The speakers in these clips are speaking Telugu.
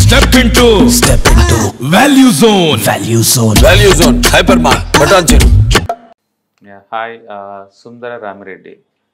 Step into Step into Value Zone. Value Zone. Value zone హైపర్ మార్ బటాన్ యా, హాయ్ ఆ, సుందర రామిరెడ్డి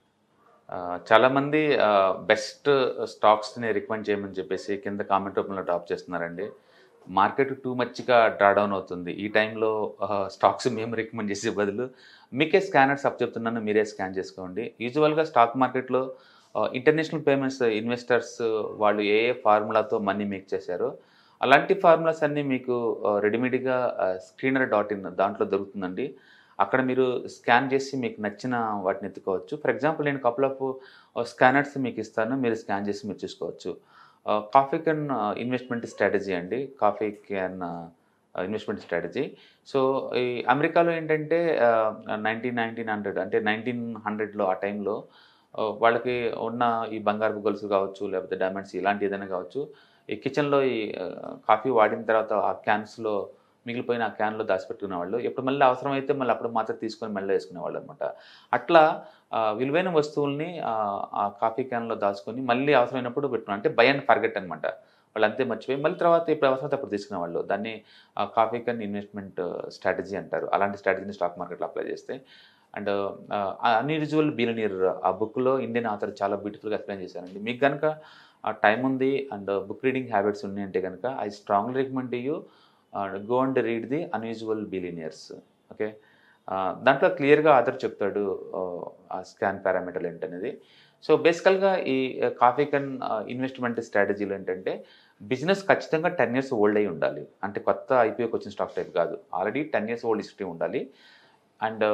ఆ, చాలామంది బెస్ట్ స్టాక్స్ని రికమెండ్ చేయమని చెప్పేసి కింద కామెంట్ రూపంలో డ్రాప్ చేస్తున్నారండి మార్కెట్ టూ మచ్గా డ్రా డౌన్ అవుతుంది ఈ టైంలో స్టాక్స్ మేము రికమెండ్ చేసే బదులు మీకే స్కానర్స్ అప్ చెప్తున్నాను మీరే స్కాన్ చేసుకోండి యూజువల్గా స్టాక్ మార్కెట్లో ఇంటర్నేషనల్ పేమెంట్స్ ఇన్వెస్టర్స్ వాళ్ళు ఏ ఏ ఫార్ములాతో మనీ మేక్ చేశారో అలాంటి ఫార్ములాస్ అన్నీ మీకు రెడీమేడ్గా స్క్రీనర్ డాట్ ఇన్ దాంట్లో దొరుకుతుందండి అక్కడ మీరు స్కాన్ చేసి మీకు నచ్చిన వాటిని ఎత్తుకోవచ్చు ఫర్ ఎగ్జాంపుల్ నేను కపుల్ ఆఫ్ స్కానర్స్ మీకు ఇస్తాను మీరు స్కాన్ చేసి మీరు చూసుకోవచ్చు కాఫీ కెన్ ఇన్వెస్ట్మెంట్ స్ట్రాటజీ అండి coffee can investment strategy so ఈ అమెరికాలో ఏంటంటే నైన్టీన్ నైన్టీన్ హండ్రెడ్ అంటే నైన్టీన్ హండ్రెడ్లో ఆ టైంలో వాళ్ళకి ఉన్న ఈ బంగారు గొలుసు కావచ్చు లేకపోతే డైమండ్స్ ఇలాంటి ఏదైనా కావచ్చు ఈ కిచెన్లో ఈ ఆ, కాఫీ వాడిన తర్వాత ఆ క్యాన్స్లో మిగిలిపోయిన ఆ క్యాన్లో దాచిపెట్టుకునే వాళ్ళు ఎప్పుడు మళ్ళీ అవసరమైతే మళ్ళీ అప్పుడు మాత్రం తీసుకొని మళ్ళీ వేసుకునేవాళ్ళు అనమాట అట్లా ఆ, విలువైన వస్తువుల్ని ఆ, ఆ కాఫీ క్యాన్లో దాచుకొని మళ్ళీ అవసరమైనప్పుడు పెట్టుకున్నాను అంటే బై అండ్ ఫర్గెట్ అనమాట వాళ్ళు అంతే మర్చిపోయి మళ్ళీ తర్వాత ఇప్పుడు అవసరమైతే అప్పుడు తీసుకునేవాళ్ళు దాన్ని కాఫీ క్యాన్ ఇన్వెస్ట్మెంట్ స్ట్రాటజీ అంటారు అలాంటి స్ట్రాటజీని స్టాక్ మార్కెట్లో అప్లై చేస్తే అండ్ అన్యూజువల్ బిలినియర్ ఆ బుక్లో ఇండియన్ ఆథర్ చాలా బ్యూటిఫుల్గా ఎక్స్ప్లెయిన్ చేశారండి మీకు కనుక ఆ టైం ఉంది అండ్ బుక్ రీడింగ్ హ్యాబిట్స్ ఉన్నాయంటే కనుక I strongly recommend you go and read the unusual billionaires okay దాంట్లో క్లియర్గా ఆథర్ చెప్తాడు ఆ స్కాన్ పారామీటర్లు ఏంటనేది సో బేసికల్గా ఈ కాఫీ కన్ ఇన్వెస్ట్మెంట్ స్ట్రాటజీలు ఏంటంటే బిజినెస్ ఖచ్చితంగా టెన్ ఇయర్స్ ఓల్డ్ అయి ఉండాలి అంటే కొత్త ఐపీఓకి వచ్చిన స్టాక్ టైప్ కాదు already ten years old history ఉండాలి and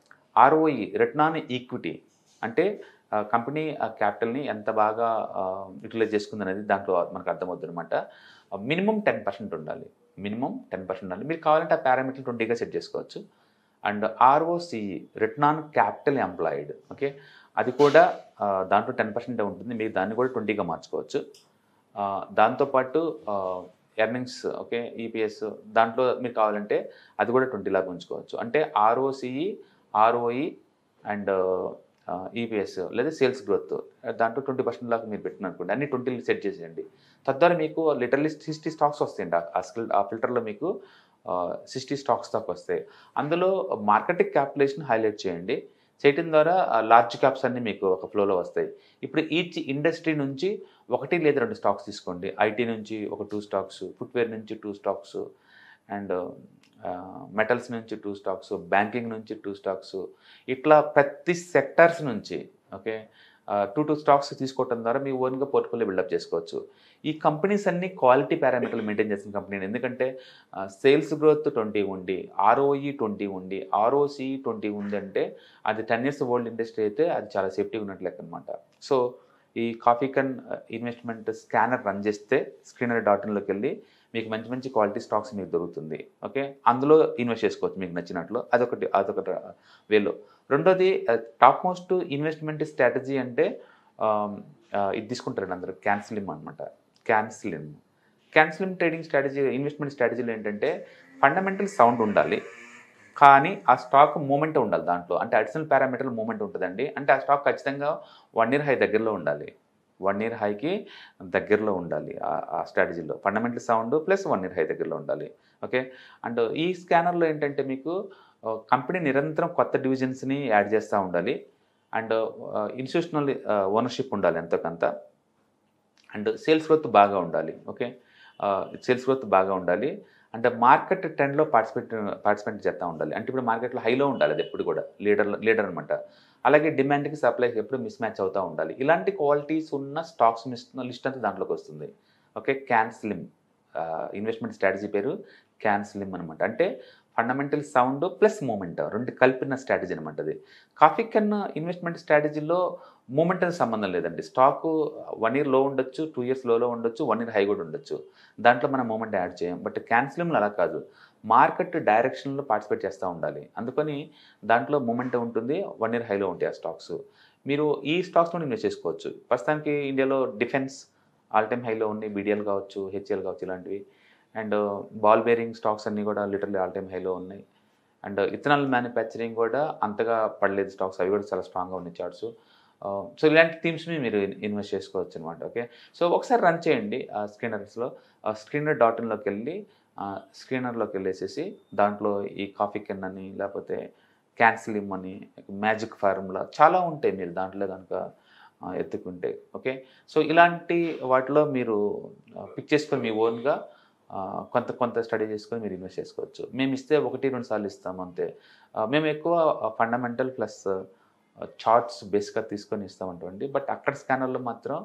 ROE return on equity అంటే కంపెనీ క్యాపిటల్ని ఎంత బాగా యూటిలైజ్ చేసుకుంది అనేది దాంట్లో మనకు అర్థమవుతుంది అనమాట మినిమం టెన్ పర్సెంట్ ఉండాలి మినిమం టెన్ పర్సెంట్ ఉండాలి మీరు కావాలంటే ఆ పారామీటర్ ట్వంటీగా సెట్ చేసుకోవచ్చు and ROCE return on capital employed okay అది కూడా ఆ, దాంట్లో టెన్ పర్సెంట్ ఉంటుంది మీరు దాన్ని కూడా ట్వంటీగా మార్చుకోవచ్చు ఆ, దాంతోపాటు ఎర్నింగ్స్ ఓకే ఈపీఎస్ దాంట్లో మీరు కావాలంటే అది కూడా ట్వంటీ లాగా ఉంచుకోవచ్చు అంటే ఆర్ఓసిఈ ఆర్ఓఈ అండ్ ఈపీఎస్ లేదా సేల్స్ గ్రోత్ దాంట్లో ట్వంటీ పర్సెంట్ లాగా మీరు పెట్టిన అనుకోండి అన్ని ట్వంటీ సెట్ చేసేయండి తద్వారా మీకు లిటరల్లీ సిక్స్టీ స్టాక్స్ వస్తాయండి ఆ- ఆ స్కిల్ ఆ ఫిల్టర్లో మీకు సిక్స్టీ స్టాక్స్ దాకా వస్తాయి అందులో మార్కెట్ క్యాపిటలేషన్ హైలైట్ చేయండి చేయటం ద్వారా లార్జ్ క్యాప్స్ అన్ని మీకు ఒక ఫ్లోలో వస్తాయి ఇప్పుడు ఈచ్ ఇండస్ట్రీ నుంచి ఒకటి లేదా రెండు స్టాక్స్ తీసుకోండి ఐటీ నుంచి ఒక టూ స్టాక్స్ ఫుట్వేర్ నుంచి టూ స్టాక్స్ అండ్ మెటల్స్ నుంచి టూ స్టాక్స్ బ్యాంకింగ్ నుంచి టూ స్టాక్స్ ఇట్లా ప్రతి సెక్టార్స్ నుంచి ఓకే టూ టూ స్టాక్స్ తీసుకోవటం ద్వారా మీ ఓన్గా పోర్ట్ఫోలియో బిల్డప్ చేసుకోవచ్చు ఈ కంపెనీస్ అన్ని క్వాలిటీ పారామీటర్లు మెయింటైన్ చేసిన కంపెనీ ఎందుకంటే సేల్స్ గ్రోత్ ట్వంటీ ఉండి ఆర్ఓఈ ట్వంటీ ఉండి ఆర్ఓసి ట్వంటీ ఉంది అంటే అది టెన్ ఇయర్స్ ఓల్డ్ ఇండస్ట్రీ అయితే అది చాలా సేఫ్టీ ఉన్నట్లు లెక్క అనమాట సో ఈ coffee can investment scanner run చేస్తే స్క్రీనర్ డాట్ ఇన్లోకి వెళ్ళి మీకు మంచి మంచి క్వాలిటీ స్టాక్స్ మీకు దొరుకుతుంది ఓకే అందులో ఇన్వెస్ట్ చేసుకోవచ్చు మీకు నచ్చినట్లు అదొకటి అదొకటి వేలో రెండోది టాప్ మోస్ట్ ఇన్వెస్ట్మెంట్ స్ట్రాటజీ అంటే ఆమ్, ఆ, ఇది తీసుకుంటారండి అందరూ క్యాన్సిలిమ్ అనమాట CANSLIM CANSLIM trading strategy investment స్ట్రాటజీలో ఏంటంటే ఫండమెంటల్ సౌండ్ ఉండాలి కానీ ఆ స్టాక్ మూమెంట్ ఉండాలి దాంట్లో అంటే అడిషనల్ పారామీటర్ మూమెంట్ ఉంటుందండి అంటే ఆ స్టాక్ ఖచ్చితంగా వన్ ఇయర్ హై దగ్గరలో ఉండాలి వన్ ఇయర్ హైకి దగ్గరలో ఉండాలి ఆ- ఆ స్ట్రాటజీలో fundamental sound plus one year high దగ్గరలో ఉండాలి ఓకే అండ్ ఈ స్కానర్లో ఏంటంటే మీకు కంపెనీ నిరంతరం కొత్త డివిజన్స్ని యాడ్ చేస్తూ ఉండాలి అండ్ ఇన్స్టిట్యూషనల్ ఓనర్షిప్ ఉండాలి ఎంతో కొంత అండ్ సేల్స్ గ్రోత్ బాగా ఉండాలి ఓకే సేల్స్ గ్రోత్ బాగా ఉండాలి అంటే మార్కెట్ ట్రెండ్లో పార్టిసిపేట్ పార్టిసిపేట్ చేస్తూ ఉండాలి అంటే ఇప్పుడు మార్కెట్లో హైలో ఉండాలి అది ఎప్పుడు కూడా లీడర్ లీడర్ అనమాట అలాగే డిమాండ్కి సప్లై ఎప్పుడు మిస్ మ్యాచ్ అవుతూ ఉండాలి ఇలాంటి క్వాలిటీస్ ఉన్న స్టాక్స్ లిస్ట్ అంతా దాంట్లోకి వస్తుంది okay CANSLIM investment strategy పేరు క్యాన్ స్లిమ్ అనమాట అంటే ఫండమెంటల్ సౌండ్ ప్లస్ మూమెంట్ రెండు కలిపిన స్ట్రాటజీ అనమాట అది కాఫీ కన్నా ఇన్వెస్ట్మెంట్ స్ట్రాటజీలో మూమెంట్ అనేది సంబంధం లేదండి స్టాక్ వన్ ఇయర్ లో ఉండొచ్చు టూ ఇయర్స్ లోలో ఉండొచ్చు వన్ ఇయర్ హై కూడా ఉండొచ్చు దాంట్లో మనం మూమెంట్ యాడ్ చేయం బట్ క్యాన్సిలింగ్లో అలా కాదు మార్కెట్ డైరెక్షన్లో పార్టిసిపేట్ చేస్తూ ఉండాలి అందుకని దాంట్లో మూమెంట్ ఉంటుంది వన్ ఇయర్ హైలో ఉంటాయి ఆ స్టాక్స్ మీరు ఈ స్టాక్స్లో ఇన్వెస్ట్ చేసుకోవచ్చు ప్రస్తుతానికి ఇండియాలో డిఫెన్స్ ఆల్ టైమ్ హైలో ఉన్నాయి బీడిఎల్ కావచ్చు హెచ్ఎల్ కావచ్చు ఇలాంటివి అండ్ బాల్ బేరింగ్ స్టాక్స్ అన్నీ కూడా లిటర్లీ ఆల్ టైమ్ హైలో ఉన్నాయి అండ్ ఇథనాల్ మ్యానుఫ్యాక్చరింగ్ కూడా అంతగా పడలేదు స్టాక్స్ అవి కూడా చాలా స్ట్రాంగ్గా ఉన్నాయి చార్ట్స్ సో ఇలాంటి థీమ్స్ని మీరు ఇన్వెస్ట్ చేసుకోవచ్చు అనమాట ఓకే సో ఒకసారి రన్ చేయండి ఆ స్క్రీనర్స్లో స్క్రీనర్ డాట్ ఇన్లోకి వెళ్ళి స్క్రీనర్లోకి వెళ్ళేసేసి దాంట్లో ఈ కాఫీ కెన్ అని లేకపోతే క్యాన్సిలిమ్ అని మ్యాజిక్ ఫార్ములా చాలా ఉంటాయి మీరు దాంట్లో కనుక ఆ, ఎత్తుకుంటే ఓకే సో ఇలాంటి వాటిలో మీరు పిక్ చేసుకొని మీ ఓన్గా కొంత కొంత స్టడీ చేసుకొని మీరు ఇన్వెస్ట్ చేసుకోవచ్చు మేము ఇస్తే ఒకటి రెండు సార్లు ఇస్తాము అంతే ఆ, మేము ఎక్కువ ఫండమెంటల్ ప్లస్ చార్ట్స్ బేస్గా తీసుకొని ఇస్తామంటండి బట్ అక్కడ స్కానర్లో మాత్రం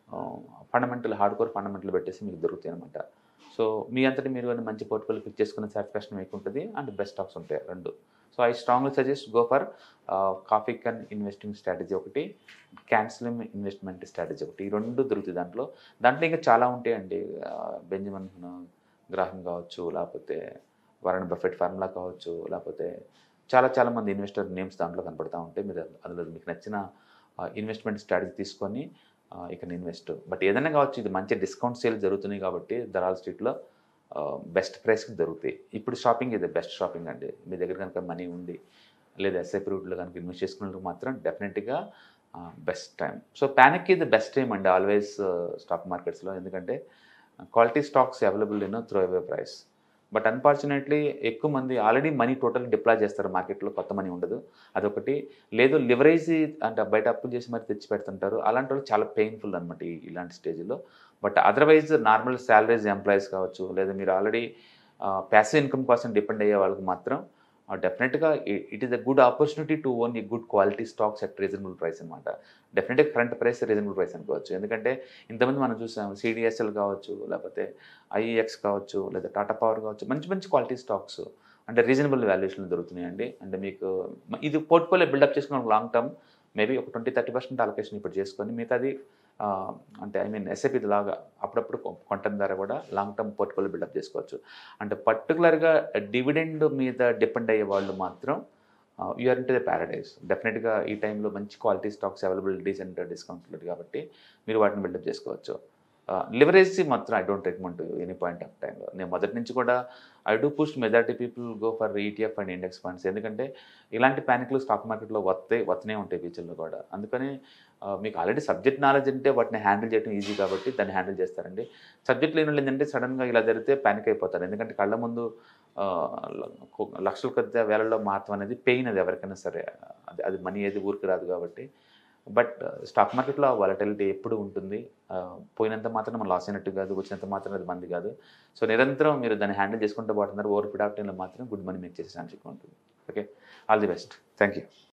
ఫండమెంటల్ హార్డ్ కోర్ ఫండమెంటల్ పెట్టేసి మీకు దొరుకుతాయి అనమాట సో మీ అంతటి మీరు కానీ మంచి పోర్ట్ఫోలియో పిక్ చేసుకునే సాటిస్ఫాక్షన్ మీకు ఉంటుంది అండ్ బెస్ట్ స్టాక్స్ ఉంటాయి రెండు so I strongly suggest go for coffee can investing strategy ఒకటి క్యాన్సిలింగ్ ఇన్వెస్ట్మెంట్ స్ట్రాటజీ ఒకటి ఈ రెండు దొరుకుతాయి దాంట్లో దాంట్లో ఇంకా చాలా ఉంటాయండి బెంజమిన్ గ్రాహం కావచ్చు లేకపోతే వరణ్ బఫెట్ ఫార్ములా కావచ్చు లేకపోతే చాలా చాలా మంది ఇన్వెస్టర్ నేమ్స్ దాంట్లో కనపడతా ఉంటాయి మీరు అందులో మీకు నచ్చిన ఇన్వెస్ట్మెంట్ స్ట్రాటజీ తీసుకొని ఆ, ఇక్కడ ఇన్వెస్ట్ బట్ ఏదైనా కావచ్చు ఇది మంచి డిస్కౌంట్ సేల్ జరుగుతున్నాయి కాబట్టి దరాల్ స్ట్రీట్లో బెస్ట్ ప్రైస్కి దొరుకుతాయి ఇప్పుడు షాపింగ్ ఇది బెస్ట్ షాపింగ్ అండి మీ దగ్గర కనుక మనీ ఉంది లేదా ఎస్ఐపి రూట్లో కనుక ఇన్వెస్ట్ చేసుకున్నట్టు మాత్రం డెఫినెట్గా బెస్ట్ టైం సో ప్యానిక్ ఇది బెస్ట్ టైం అండి ఆల్వేస్ స్టాక్ మార్కెట్స్లో ఎందుకంటే quality stocks available in throw away price but unfortunately ఎక్కువ మంది ఆల్రెడీ మనీ టోటల్ డిప్లాయ్ చేస్తారు మార్కెట్లో కొత్త మనీ ఉండదు అదొకటి లేదు లివరేజ్ అంటే బయట అప్పులు చేసి మరి తెచ్చి పెడుతుంటారు అలాంటి వాళ్ళు చాలా పెయిన్ఫుల్ అనమాట ఈ ఇలాంటి స్టేజ్లో but otherwise normal salaries employees కావచ్చు లేదా మీరు ఆల్రెడీ ప్యాసివ్ ఇన్కమ్ కోసం డిపెండ్ అయ్యే వాళ్ళకి మాత్రం డెఫినెట్గా it is a good opportunity to own ఈ good quality stocks at reasonable price అనమాట డెఫినెట్గా కరెంట్ ప్రైస్ రీజనబుల్ ప్రైస్ అనుకోవచ్చు ఎందుకంటే ఇంతమంది మనం చూసాం సిడిఎస్ఎల్ కావచ్చు లేకపోతే ఐఈఎక్స్ కావచ్చు లేదా టాటా పవర్ కావచ్చు మంచి మంచి క్వాలిటీ స్టాక్స్ అంటే రీజనబుల్ వాల్యుయేషన్లు దొరుకుతున్నాయండి అంటే మీకు ఇది పోర్ట్ఫోలియో బిల్డప్ చేసుకున్న లాంగ్ టర్మ్ మేబీ ఒక ట్వంటీ థర్టీ పర్సెంట్ అలొకేషన్ ఇప్పుడు చేసుకొని మిగతాది ఆ, అంటే ఐ మీన్ ఎస్ఐపి లాగా అప్పుడప్పుడు కొ- కొనటం ద్వారా కూడా లాంగ్ టర్మ్ పోర్ట్ఫోలియో బిల్డప్ చేసుకోవచ్చు అంటే పర్టికులర్గా డివిడెండ్ మీద డిపెండ్ అయ్యే వాళ్ళు మాత్రం యూఆర్ ఇంటు ద ప్యారడైజ్ డెఫినెట్గా ఈ టైంలో మంచి quality stocks available decent discount ఉంటుంది కాబట్టి మీరు వాటిని బిల్డప్ చేసుకోవచ్చు లివరేజ్ మాత్రం I don't recommend any point of టైంలో నేను మొదటి నుంచి కూడా I do push majority people go for ETF and index funds ఎందుకంటే ఇలాంటి ప్యానిక్లు స్టాక్ మార్కెట్లో వస్తాయి వస్తూనే ఉంటాయి ఫ్యూచర్లో కూడా అందుకని ఆ, మీకు ఆల్రెడీ సబ్జెక్ట్ నాలెడ్జ్ ఉంటే వాటిని హ్యాండిల్ చేయడం ఈజీ కాబట్టి దాన్ని హ్యాండిల్ చేస్తారండి సబ్జెక్ట్ లేని వాళ్ళు ఏంటంటే సడన్గా ఇలా జరిగితే ప్యానిక్ అయిపోతారు ఎందుకంటే కళ్ళ ముందు ఆ, ల- లక్షల కొద్ది వేలలో మాత్రం అనేది పెయిన్ అది ఎవరికైనా సరే అది అది మనీ ఏది ఊరికి రాదు కాబట్టి బట్ స్టాక్ మార్కెట్లో వాలటిలిటీ ఎప్పుడు ఉంటుంది ఆ, పోయినంత మాత్రం మనం లాస్ అయినట్టు కాదు వచ్చినంత మాత్రం అది మంది కాదు సో నిరంతరం మీరు దాన్ని హ్యాండిల్ చేసుకుంటూ పోతున్నారు ఓవర్ పీరియడ్ ఆఫ్ టైంలో మాత్రం గుడ్ మనీ మేక్ చేసే ఛాన్స్ ఎక్కువ ఉంటుంది okay all the best thank you